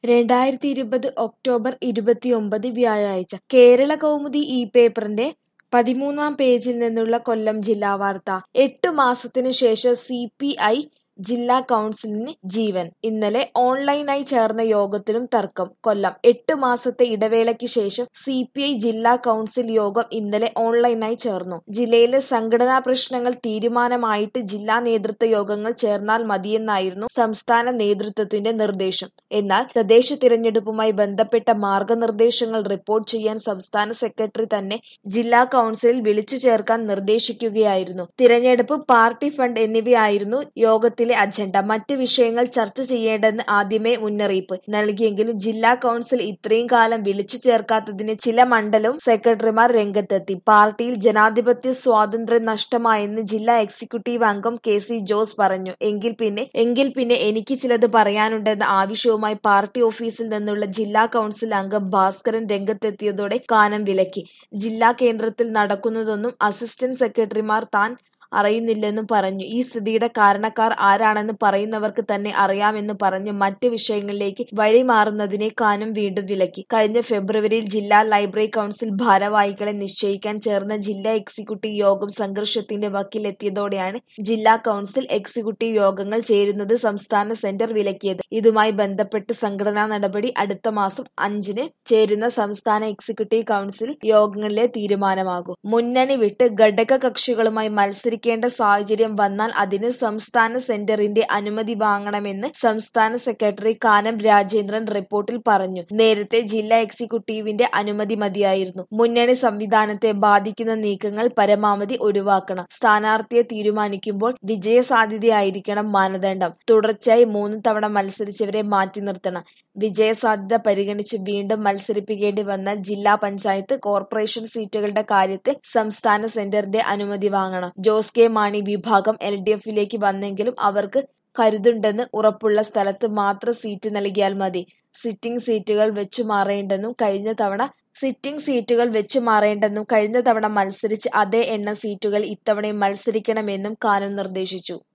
രണ്ടായിരത്തി ഇരുപത് ഒക്ടോബർ ഇരുപത്തിയൊമ്പത് വ്യാഴാഴ്ച കേരള കൗമുദി ഈ പേപ്പറിന്റെ പതിമൂന്നാം പേജിൽ നിന്നുള്ള കൊല്ലം ജില്ലാ വാർത്ത എട്ടു മാസത്തിനു ശേഷം സി പി ഐ ജില്ലാ കൗൺസിലിന് ജീവൻ ഇന്നലെ ഓൺലൈനായി ചേർന്ന യോഗത്തിലും തർക്കം കൊല്ലം എട്ട് മാസത്തെ ഇടവേളയ്ക്ക് ശേഷം സി പി ഐ ജില്ലാ കൗൺസിൽ യോഗം ഇന്നലെ ഓൺലൈനായി ചേർന്നു ജില്ലയിലെ സംഘടനാ പ്രശ്നങ്ങൾ തീരുമാനമായിട്ട് ജില്ലാ നേതൃത്വ യോഗങ്ങൾ ചേർന്നാൽ മതിയെന്നായിരുന്നു സംസ്ഥാന നേതൃത്വത്തിന്റെ നിർദ്ദേശം എന്നാൽ തദ്ദേശ തിരഞ്ഞെടുപ്പുമായി ബന്ധപ്പെട്ട മാർഗനിർദ്ദേശങ്ങൾ റിപ്പോർട്ട് ചെയ്യാൻ സംസ്ഥാന സെക്രട്ടറി തന്നെ ജില്ലാ കൗൺസിലിൽ വിളിച്ചു ചേർക്കാൻ നിർദ്ദേശിക്കുകയായിരുന്നു തിരഞ്ഞെടുപ്പ് പാർട്ടി ഫണ്ട് എന്നിവയായിരുന്നു യോഗത്തിലെ അജണ്ട മറ്റ് വിഷയങ്ങൾ ചർച്ച ചെയ്യേണ്ടെന്ന് ആദ്യമേ മുന്നറിയിപ്പ് നൽകിയെങ്കിലും ജില്ലാ കൗൺസിൽ ഇത്രയും കാലം വിളിച്ചു ചേർക്കാത്തതിന് ചില മണ്ഡലം സെക്രട്ടറിമാർ രംഗത്തെത്തി പാർട്ടിയിൽ ജനാധിപത്യ സ്വാതന്ത്ര്യം നഷ്ടമായെന്ന് ജില്ലാ എക്സിക്യൂട്ടീവ് അംഗം കെ സി ജോസ് പറഞ്ഞു എങ്കിൽ പിന്നെ എങ്കിൽ പിന്നെ എനിക്ക് ചിലത് പറയാനുണ്ടെന്ന ആവശ്യവുമായി പാർട്ടി ഓഫീസിൽ നിന്നുള്ള ജില്ലാ കൗൺസിൽ അംഗം ഭാസ്കരൻ രംഗത്തെത്തിയതോടെ കാനം വിലക്കി ജില്ലാ കേന്ദ്രത്തിൽ നടക്കുന്നതൊന്നും അസിസ്റ്റന്റ് സെക്രട്ടറിമാർ താൻ അറിയുന്നില്ലെന്നും പറഞ്ഞു ഈ സ്ഥിതിയുടെ കാരണക്കാർ ആരാണെന്ന് പറയുന്നവർക്ക് തന്നെ അറിയാമെന്ന് പറഞ്ഞ് മറ്റ് വിഷയങ്ങളിലേക്ക് വഴിമാറുന്നതിനെ കാനം വീണ്ടും വിലക്കി കഴിഞ്ഞ ഫെബ്രുവരിയിൽ ജില്ലാ ലൈബ്രറി കൗൺസിൽ ഭാരവാഹികളെ നിശ്ചയിക്കാൻ ചേർന്ന ജില്ലാ എക്സിക്യൂട്ടീവ് യോഗം സംഘർഷത്തിന്റെ വക്കിലെത്തിയതോടെയാണ് ജില്ലാ കൗൺസിൽ എക്സിക്യൂട്ടീവ് യോഗങ്ങൾ ചേരുന്നത് സംസ്ഥാന സെന്റർ വിലക്കിയത് ഇതുമായി ബന്ധപ്പെട്ട് സംഘടനാ നടപടി അടുത്ത മാസം അഞ്ചിന് ചേരുന്ന സംസ്ഥാന എക്സിക്യൂട്ടീവ് കൗൺസിൽ യോഗങ്ങളിലെ തീരുമാനമാകും മുന്നണി വിട്ട് ഘടക കക്ഷികളുമായി മത്സരിക്കും സ്വീകരിക്കേണ്ട സാഹചര്യം വന്നാൽ അതിന് സംസ്ഥാന സെന്ററിന്റെ അനുമതി വാങ്ങണമെന്ന് സംസ്ഥാന സെക്രട്ടറി കാനം രാജേന്ദ്രൻ റിപ്പോർട്ടിൽ പറഞ്ഞു നേരത്തെ ജില്ലാ എക്സിക്യൂട്ടീവിന്റെ അനുമതി മതിയായിരുന്നു മുന്നണി സംവിധാനത്തെ ബാധിക്കുന്ന നീക്കങ്ങൾ പരമാവധി ഒഴിവാക്കണം സ്ഥാനാർത്ഥിയെ തീരുമാനിക്കുമ്പോൾ വിജയസാധ്യതയായിരിക്കണം മാനദണ്ഡം തുടർച്ചയായി മൂന്ന് തവണ മത്സരിച്ചവരെ മാറ്റി നിർത്തണം വിജയസാധ്യത പരിഗണിച്ച് വീണ്ടും മത്സരിപ്പിക്കേണ്ടി വന്നാൽ ജില്ലാ പഞ്ചായത്ത് കോർപ്പറേഷൻ സീറ്റുകളുടെ കാര്യത്തിൽ സംസ്ഥാന സെന്ററിന്റെ അനുമതി വാങ്ങണം ജോസ് കെ മാണി വിഭാഗം എൽ ഡി എഫിലേക്ക് വന്നെങ്കിലും അവർക്ക് കരുതുണ്ടെന്ന് ഉറപ്പുള്ള സ്ഥലത്ത് മാത്രം സീറ്റ് നൽകിയാൽ മതി സിറ്റിംഗ് സീറ്റുകൾ വെച്ചു മാറേണ്ടെന്നും കഴിഞ്ഞ തവണ സിറ്റിംഗ് സീറ്റുകൾ വെച്ചു മാറേണ്ടെന്നും കഴിഞ്ഞ തവണ മത്സരിച്ച് അതേ എണ്ണം സീറ്റുകൾ ഇത്തവണയും മത്സരിക്കണമെന്നും കാനം നിർദ്ദേശിച്ചു